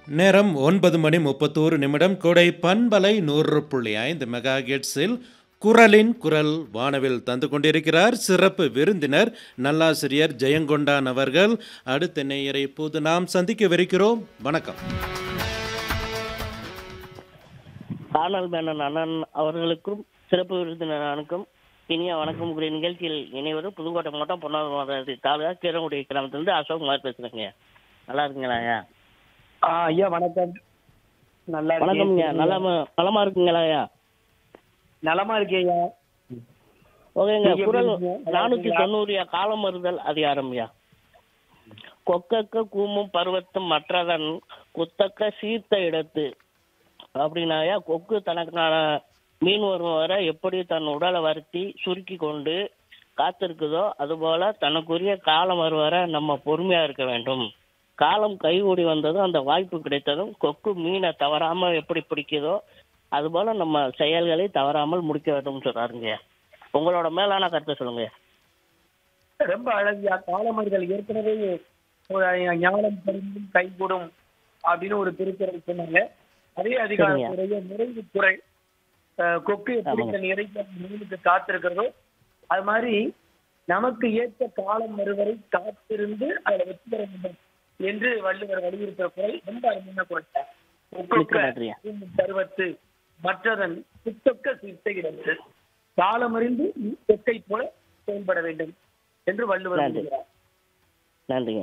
நேரம் ஒன்பது மணி முப்பத்தோரு நிமிடம் கோடை பண்பலை நூறு புள்ளி ஐந்து மெகா ஹெர்ட்ஸில் குரலின் குரல் வானவில் தந்து கொண்டிருக்கிறார் சிறப்பு விருந்தினர் நல்லாசிரியர் ஜெயங்கொண்டான் அவர்கள் அடுத்த நேயரை இப்போது நாம் சந்திக்கவிருக்கிறோம் வணக்கம் கார்னல் மேனன் அண்ணன் அவர்களுக்கும் சிறப்பு விருந்தினருக்கும் இனிய வணக்கம் கூடிய நிகழ்ச்சியில் இணைவது புதுக்கோட்டை மாவட்டம் பொன்னாடி தாலுகா கீரங்குடி கிராமத்திலிருந்து அசோக் குமார் பேசுறேங்க நல்லா இருக்குங்களா ஐயா ஆ ஐயா வணக்கம் நல்லா வணக்கம் ஐயா இருக்கேன். நலமா நலமா இருக்குங்களா ஐயா நலமா இருக்கேயா ஓகேங்க நீங்க குரல் எப்படி இருக்கீங்க? நல்லா நானூத்தி இருக்கீங்களா? தொண்ணூறு காலம் மறுதல் அதிகாரம் ஐயா கொக்கக்க கூமும் பருவத்தும் மற்றதன் குத்தக்க சீர்த்த இடத்து அப்படின்னாயா கொக்கு தனக்கான மீன் வரும் வரை எப்படி தன் உடலை வருத்தி சுருக்கி கொண்டு காத்திருக்குதோ அதுபோல தனக்குரிய காலம் வரும் வரை நம்ம பொறுமையா இருக்க வேண்டும் காலம் கைகூடி வந்ததும் அந்த வாய்ப்பு கிடைத்ததும் கொக்கு மீனை தவறாம எப்படி பிடிக்குதோ அதுபோல நம்ம செயல்களை தவறாமல் முடிக்க வேண்டும் சொல்றாருங்க உங்களோட மேலான கருத்தை சொல்லுங்க ரொம்ப அழகியா காலமர்கள் ஏற்கனவே ஒரு ஞானம் பரிந்தும் கைகூடும் அப்படின்னு ஒரு திருக்குறள் சொன்னாங்க அதே அதிகாரத்துடைய நிறைவு குறை அஹ், கொக்கு எப்படி ஆமாங்க. தன் இறைத்த மீனுக்கு காத்திருக்கிறதோ அது மாதிரி நமக்கு ஏற்ற காலம் வருவரை காத்திருந்து அதில் வெற்றி பெற வேண்டும் என்று வள்ளுவர் வலியுறுத்துற குரல் ரொம்ப அருமையான குரல் மிக்க நன்றியா. பருவத்து மற்றதன் புத்தக்க சித்த இடத்து காலமறிந்து கொக்கை போல செயல்பட வேண்டும் என்று வள்ளுவர் நன்றி. கூறுகிறார். நன்றிங்க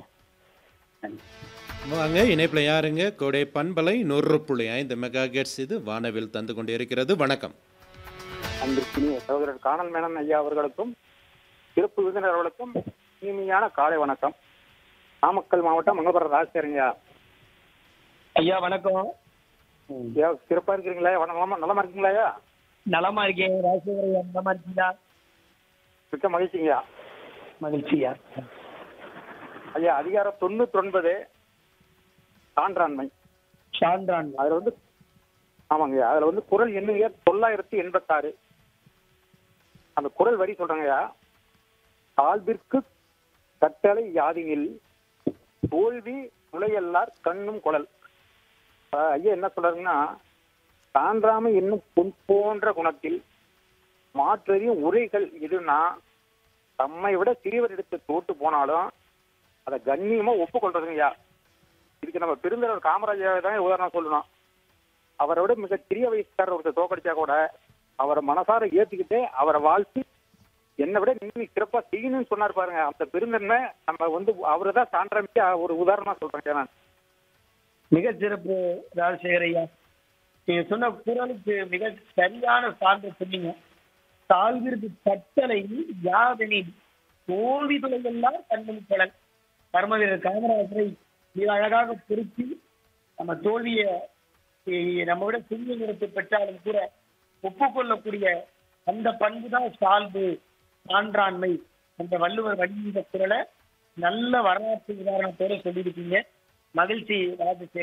வாங்க இணைப்பில் யாருங்க கோடை பண்பலை நூறு புள்ளி ஐந்து மெகா ஹெர்ட்ஸ் இது வானவில் தந்து கொண்டிருக்கிறது வணக்கம் அன்பிற்கினிய சகோதரர் காணல் மேனன் ஐயா அவர்களுக்கும் சிறப்பு விருந்தினர் அவர்களுக்கும் இனிமையான காலை வணக்கம் நாமக்கல் மாவட்டம் மங்கபுரம் ராஜசேரங்கய்யா ஐயா வணக்கம் ஐயா சிறப்பா இருக்கிறீங்களா வண- நலமா நலமா இருக்கீங்களா ஐயா நலமா இருக்கேன் ராஜசேகர் ஐயா நலமா இருக்கீங்களா மிக்க மகிழ்ச்சிங்கய்யா மகிழ்ச்சியா ஐயா அதிகாரம் தொண்ணூத்தி ஒன்பது சான்றாண்மை சான்றான் அதுல வந்து ஆமாங்கய்யா அதுல வந்து குரல் எண்ணுங்க தொள்ளாயிரத்தி எண்பத்தாறு அந்த குரல் வரி சொல்றாங்கய்யா தாழ்விற்கு கட்டளை யாதியில் தோல்வி நுழையல்லார் கண்ணும் குழல் அஹ் ஐயா என்ன சொல்றாருன்னா சான்றாமை என்னும் பொன் போன்ற குணத்தில் மாற்றறியும் உரைகள் எதுனா தம்மை விட சிறியவர் எடுத்து தோட்டு போனாலும் அதை கண்ணியமா ஒப்புக்கொள்றதுங்கய்யா இதுக்கு நம்ம பெருந்தலைவர் காமராஜர் தான் உதாரணம் சொல்லணும் அவரை விட மிக சிறிய வயசுக்காரர் ஒருத்தர் தோக்கடிச்சா கூட அவரை மனசார ஏத்துக்கிட்டு அவரை வாழ்த்து என்னை விட நீ சிறப்பா செய்யணும்னு சொன்னார் பாருங்க அந்த பெருந்தன்மை நம்ம வந்து அவரை தான் சான்றமைக்கு ஒரு உதாரணமா சொல்றேன் நான் மிக சிறப்பு ராஜசேகர் ஐயா நீங்க சொன்ன குரலுக்கு மிக சரியான சான்று சொன்னீங்க தாழ்விற்கு கட்டளை யாதெனில் தோல்வி துளையெல்லாம் கண்ணும் குழல் கர்மவீரர் காமராஜரை மிக அழகாக பொருத்தி நம்ம தோல்வியை இ- நம்ம விட சிறிய நிறத்தை பெற்றாலும் கூட ஒப்புக்கொள்ளக்கூடிய அந்த பண்பு தான் சால்பு சான்றாண்மை அந்த வள்ளுவர் வழிந்த குரலை நல்ல வரலாற்று உதாரணத்தோட சொல்லியிருக்கீங்க மகிழ்ச்சி ராஜசேகர்